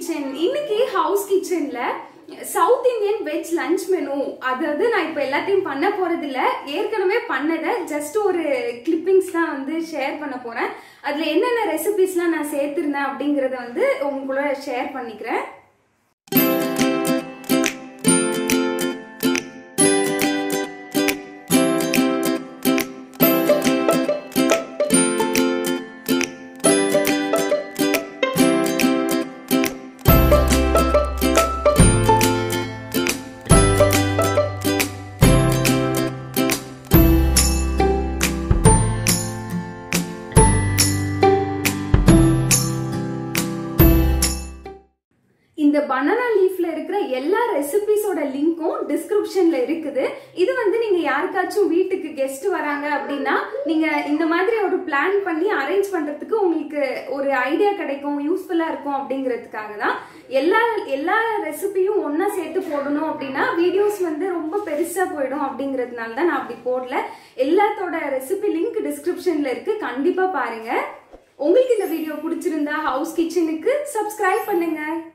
kitchen இன்னைக்கு house கிச்சன்ல South Indian veg lunch menu அதாவது நான் இப்போ எல்லாத்தையும் பண்ண போறது இல்ல ஏற்கனவே பண்ணதை ஜஸ்ட் ஒரு கிளிப்பிங்ஸ் தான் வந்து ஷேர் பண்ண போறேன் அதுல என்னென்ன ரெசிபிஸ்லாம் நான் சேர்த்திருந்தேன் அப்படிங்கறத வந்து உங்க கூட ஷேர் பண்ணிக்கிறேன் இந்த பனானா லீஃப்ல இருக்கிற எல்லா ரெசிபிஸோட லிங்க்கும் டிஸ்கிரிப்ஷன்ல இருக்குது இது வந்து நீங்க யாருக்காச்சும் வீட்டுக்கு கெஸ்ட் வராங்க அப்படின்னா நீங்க இந்த மாதிரி ஒரு பிளான் பண்ணி அரேஞ்ச் பண்றதுக்கு உங்களுக்கு ஒரு ஐடியா கிடைக்கும் யூஸ்ஃபுல்லா இருக்கும் அப்படிங்கிறதுக்காக தான் எல்லா எல்லா ரெசிபியும் ஒன்னா சேர்த்து போடணும் அப்படின்னா வீடியோஸ் வந்து ரொம்ப பெருசா போயிடும் அப்படிங்கிறதுனால தான் நான் அப்படி போடல எல்லாத்தோட ரெசிபி லிங்க் டிஸ்கிரிப்ஷன்ல இருக்கு கண்டிப்பா பாருங்க உங்களுக்கு இந்த வீடியோ பிடிச்சிருந்தா ஹவுஸ் கிச்சனுக்கு சப்ஸ்கிரைப் பண்ணுங்க